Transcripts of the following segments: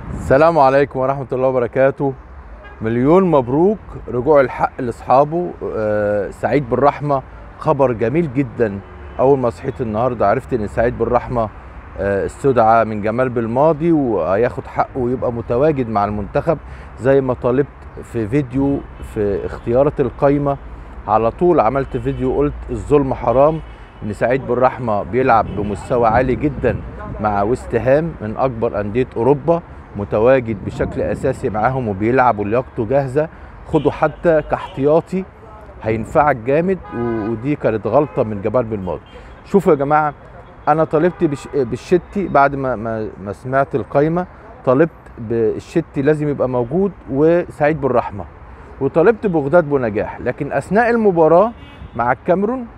السلام عليكم ورحمة الله وبركاته مليون مبروك رجوع الحق لاصحابه آه، سعيد بالرحمة خبر جميل جدا اول ما صحيت النهارده عرفت ان سعيد بالرحمة آه، استدعى من جمال بالماضي وهياخد حقه ويبقى متواجد مع المنتخب زي ما طالبت في فيديو في اختيارات القايمة على طول عملت فيديو قلت الظلم حرام ان سعيد بالرحمة بيلعب بمستوى عالي جدا مع ويست هام من اكبر اندية اوروبا متواجد بشكل اساسي معاهم وبيلعب ولياقته جاهزه خده حتى كاحتياطي هينفعك جامد و- ودي كانت غلطه من جمال بالماضي شوفوا يا جماعه انا طالبت بش- بالشتي بعد ما ما, ما سمعت القايمه طالبت بالشتي لازم يبقى موجود وسعيد بالرحمه وطالبت بغداد بنجاح لكن اثناء المباراه مع الكاميرون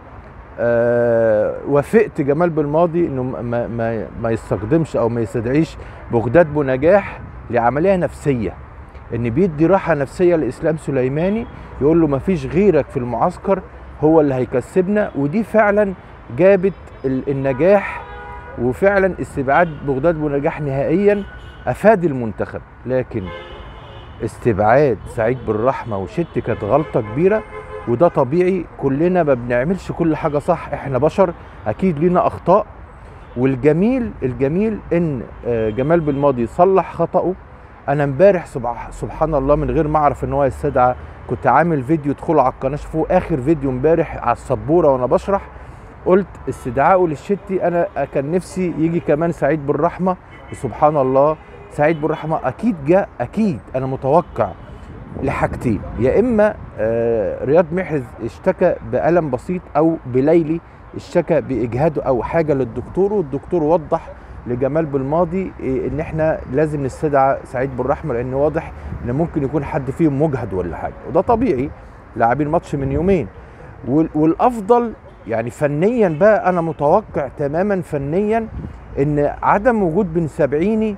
آه وافقت جمال بالماضي انه ما, ما, ما يستخدمش او ما يستدعيش بغداد بنجاح لعمليه نفسيه ان بيدي راحه نفسيه لاسلام سليماني يقول له ما فيش غيرك في المعسكر هو اللي هيكسبنا ودي فعلا جابت ال- النجاح وفعلا استبعاد بغداد بنجاح نهائيا افاد المنتخب لكن استبعاد سعيد بالرحمه وشت كانت غلطه كبيره وده طبيعي كلنا ما بنعملش كل حاجه صح احنا بشر اكيد لينا اخطاء والجميل الجميل ان آه، جمال بالماضي صلح خطأه انا امبارح سبح- سبحان الله من غير ما اعرف ان هو يستدعى كنت عامل فيديو ادخلوا على القناه شوفوا اخر فيديو امبارح على السبوره وانا بشرح قلت استدعائه للشتي انا كان نفسي يجي كمان سعيد بالرحمه وسبحان الله سعيد بالرحمه اكيد جاء اكيد انا متوقع لحاجتين يا اما آه، رياض محرز اشتكى بالم بسيط او بليلي اشتكى باجهاد او حاجه للدكتور والدكتور وضح لجمال بالماضي إيه، ان احنا لازم نستدعى سعيد بالرحمه لان واضح ان ممكن يكون حد فيهم مجهد ولا حاجه وده طبيعي لاعبين ماتش من يومين وال- والافضل يعني فنيا بقى انا متوقع تماما فنيا ان عدم وجود بن سبعيني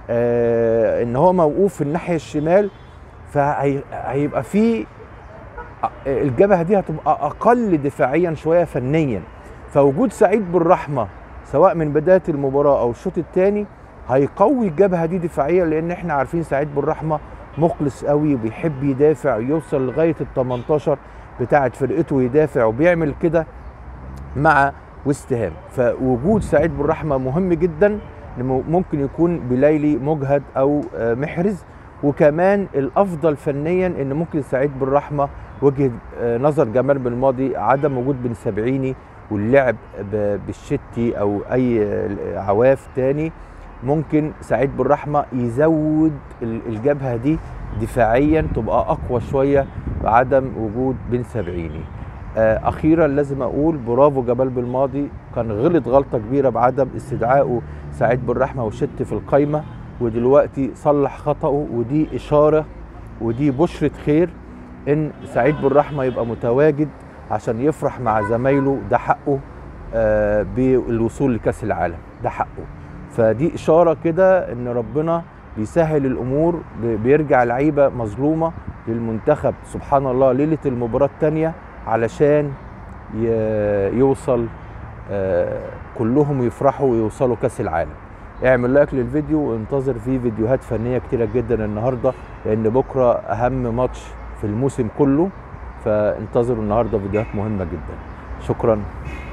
آه ان هو موقوف في الناحيه الشمال فهيبقى في الجبهه دي هتبقى اقل دفاعيا شويه فنيا فوجود سعيد بالرحمه سواء من بدايه المباراه او الشوط الثاني هيقوي الجبهه دي دفاعيا لان احنا عارفين سعيد بالرحمه مخلص قوي وبيحب يدافع ويوصل لغايه ال 18 بتاعه فرقته ويدافع وبيعمل كده مع ويست هام فوجود سعيد بالرحمه مهم جدا إنه ممكن يكون بليلي مجهد او آه، محرز وكمان الافضل فنيا ان ممكن سعيد بالرحمه وجهه آه، نظر جمال بالماضي عدم وجود بن سبعيني واللعب ب- بالشتي او اي آه، عواف تاني ممكن سعيد بالرحمه يزود ال- الجبهه دي دفاعيا تبقى اقوى شويه بعدم وجود بن سبعيني آه، اخيرا لازم اقول برافو جمال بالماضي كان غلط غلطه كبيره بعدم استدعائه سعيد بالرحمه وشت في القايمه ودلوقتي صلح خطأه ودي اشاره ودي بشره خير ان سعيد بالرحمه يبقى متواجد عشان يفرح مع زمايله ده حقه آه، بالوصول لكاس العالم ده حقه فدي اشاره كده ان ربنا بيسهل الامور ب- بيرجع لعيبه مظلومه للمنتخب سبحان الله ليله المباراه الثانيه علشان ي- يوصل آه، كلهم يفرحوا ويوصلوا كاس العالم اعمل لايك للفيديو وانتظر فيه فيديوهات فنيه كتيره جدا النهارده لان بكره اهم ماتش في الموسم كله فانتظروا النهارده فيديوهات مهمه جدا شكرا